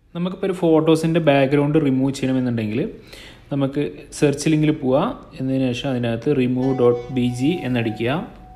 നമുക്കിപ്പോൾ ഒരു ഫോട്ടോസിൻ്റെ background remove ചെയ്യണമെന്നുണ്ടെങ്കിൽ നമുക്ക് സെർച്ച് ലിങ്കിൽ പോവുക എന്നതിന് ശേഷം അതിനകത്ത് റിമൂവ് ഡോട്ട് ബി ജി എന്നടിക്കുക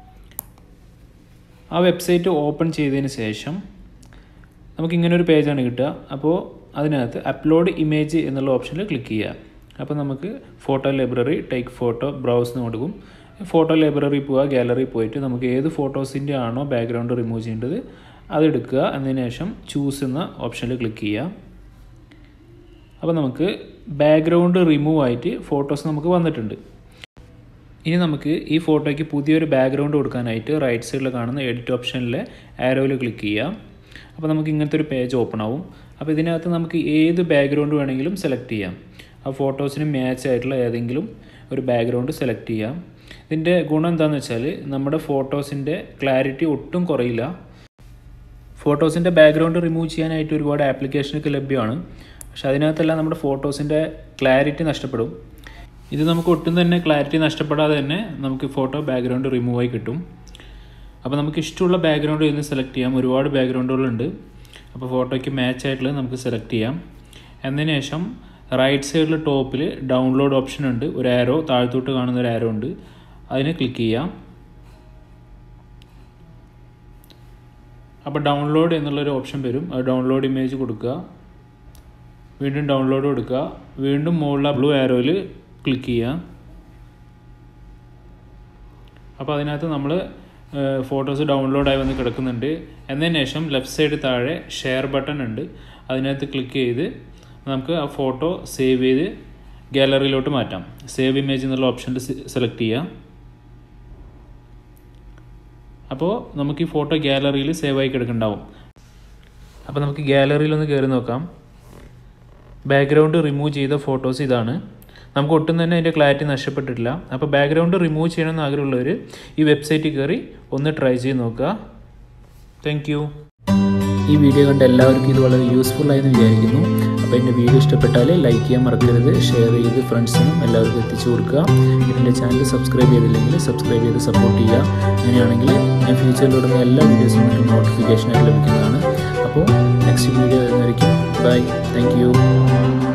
ആ വെബ്സൈറ്റ് ഓപ്പൺ ചെയ്തതിന് ശേഷം നമുക്ക് ഇങ്ങനെ ഒരു പേജാണ് കിട്ടുക അപ്പോൾ അതിനകത്ത് അപ്ലോഡ് ഇമേജ് എന്നുള്ള ഓപ്ഷനിൽ ക്ലിക്ക് ചെയ്യുക അപ്പോൾ നമുക്ക് photo library take photo browse എന്ന് കൊടുക്കും ഫോട്ടോ ലൈബ്രറി പോവുക ഗാലറി പോയിട്ട് നമുക്ക് ഏത് ഫോട്ടോസിൻ്റെ ആണോ ബാക്ക്ഗ്രൗണ്ട് റിമൂവ് ചെയ്യേണ്ടത് അതെടുക്കുക എന്നതിന് ശേഷം ചൂസ് എന്ന ഓപ്ഷനിൽ ക്ലിക്ക് ചെയ്യുക അപ്പോൾ നമുക്ക് ബാക്ക്ഗ്രൗണ്ട് റിമൂവ് ആയിട്ട് ഫോട്ടോസ് നമുക്ക് വന്നിട്ടുണ്ട് ഇനി നമുക്ക് ഈ ഫോട്ടോയ്ക്ക് പുതിയൊരു ബാക്ക്ഗ്രൗണ്ട് കൊടുക്കാനായിട്ട് റൈറ്റ് സൈഡിൽ കാണുന്ന എഡിറ്റ് ഓപ്ഷനിലെ ആരോയിൽ ക്ലിക്ക് ചെയ്യാം അപ്പോൾ നമുക്ക് ഇങ്ങനത്തെ ഒരു പേജ് ഓപ്പൺ ആവും അപ്പോൾ ഇതിനകത്ത് നമുക്ക് ഏത് ബാക്ക്ഗ്രൗണ്ട് വേണമെങ്കിലും സെലക്ട് ചെയ്യാം ആ ഫോട്ടോസിന് മാച്ച് ആയിട്ടുള്ള ഏതെങ്കിലും ഒരു ബാക്ക്ഗ്രൗണ്ട് സെലക്ട് ചെയ്യാം ഇതിൻ്റെ ഗുണം എന്താണെന്ന് വെച്ചാൽ നമ്മുടെ ഫോട്ടോസിൻ്റെ ക്ലാരിറ്റി ഒട്ടും കുറയില്ല ഫോട്ടോസിൻ്റെ ബാക്ക്ഗ്രൗണ്ട് റിമൂവ് ചെയ്യാനായിട്ട് ഒരുപാട് ആപ്ലിക്കേഷനൊക്കെ ലഭ്യമാണ് പക്ഷെ അതിനകത്തെല്ലാം നമ്മുടെ ഫോട്ടോസിൻ്റെ ക്ലാരിറ്റി നഷ്ടപ്പെടും ഇത് നമുക്ക് ഒട്ടും തന്നെ ക്ലാരിറ്റി നഷ്ടപ്പെടാതെ തന്നെ നമുക്ക് ഫോട്ടോ ബാക്ക്ഗ്രൗണ്ട് റിമൂവ് ആയി കിട്ടും അപ്പോൾ നമുക്ക് ഇഷ്ടമുള്ള ബാക്ക്ഗ്രൗണ്ട് ഇന്ന് സെലക്ട് ചെയ്യാം ഒരുപാട് ബാക്ക്ഗ്രൗണ്ടുകളുണ്ട് അപ്പോൾ ഫോട്ടോയ്ക്ക് മാച്ച് ആയിട്ടുള്ളത് നമുക്ക് സെലക്ട് ചെയ്യാം എന്നതിന് ശേഷം റൈറ്റ് സൈഡിൽ ടോപ്പിൽ ഡൗൺലോഡ് ഓപ്ഷൻ ഉണ്ട് ഒരു ആരോ താഴ്ത്തോട്ട് കാണുന്ന ഒരു ആരോ ഉണ്ട് അതിന് ക്ലിക്ക് ചെയ്യാം അപ്പോൾ ഡൗൺലോഡ് എന്നുള്ളൊരു ഓപ്ഷൻ വരും അത് ഡൗൺലോഡ് ഇമേജ് കൊടുക്കുക വീണ്ടും ഡൗൺലോഡ് കൊടുക്കുക വീണ്ടും മുകളിലെ ബ്ലൂ ആരോയിൽ ക്ലിക്ക് ചെയ്യുക അപ്പോൾ അതിനകത്ത് നമ്മൾ ഫോട്ടോസ് ഡൗൺലോഡായി വന്ന് കിടക്കുന്നുണ്ട് എന്നതിന് ശേഷം ലെഫ്റ്റ് സൈഡ് താഴെ ഷെയർ ബട്ടൺ ഉണ്ട് അതിനകത്ത് ക്ലിക്ക് ചെയ്ത് നമുക്ക് ആ ഫോട്ടോ സേവ് ചെയ്ത് ഗാലറിയിലോട്ട് മാറ്റാം സേവ് ഇമേജ് എന്നുള്ള ഓപ്ഷനിൽ സെലക്ട് ചെയ്യാം അപ്പോൾ നമുക്ക് ഈ ഫോട്ടോ ഗാലറിയിൽ സേവ് ആയി കിടക്കുന്നുണ്ടാവും അപ്പോൾ നമുക്ക് ഗാലറിയിൽ ഒന്ന് കയറി നോക്കാം ബാക്ക്ഗ്രൗണ്ട് റിമൂവ് ചെയ്ത ഫോട്ടോസ് ഇതാണ് നമുക്ക് ഒട്ടും തന്നെ അതിൻ്റെ ക്ലാരിറ്റി നഷ്ടപ്പെട്ടിട്ടില്ല അപ്പോൾ ബാക്ക്ഗ്രൗണ്ട് റിമൂവ് ചെയ്യണമെന്ന് ആഗ്രഹമുള്ളവർ ഈ വെബ്സൈറ്റിൽ കയറി ഒന്ന് ട്രൈ ചെയ്ത് നോക്കുക താങ്ക് ഈ വീഡിയോ കണ്ട എല്ലാവർക്കും ഇത് വളരെ യൂസ്ഫുൾ ആയെന്ന് വിചാരിക്കുന്നു അപ്പോൾ എൻ്റെ വീഡിയോ ഇഷ്ടപ്പെട്ടാൽ ലൈക്ക് ചെയ്യാൻ മറക്കരുത് ഷെയർ ചെയ്ത് ഫ്രണ്ട്സിനും എല്ലാവർക്കും എത്തിച്ചു കൊടുക്കുക എൻ്റെ ചാനൽ സബ്സ്ക്രൈബ് ചെയ്തില്ലെങ്കിൽ സബ്സ്ക്രൈബ് ചെയ്ത് സപ്പോർട്ട് ചെയ്യുക അങ്ങനെയാണെങ്കിൽ ഞാൻ ഫ്യൂച്ചറിലിടുന്ന എല്ലാ വീഡിയോസും നിങ്ങൾക്ക് നോട്ടിഫിക്കേഷനായിട്ട് ലഭിക്കുന്നതാണ് അപ്പോൾ നെക്സ്റ്റ് വീഡിയോ വരുന്നതായിരിക്കും ബൈ താങ്ക്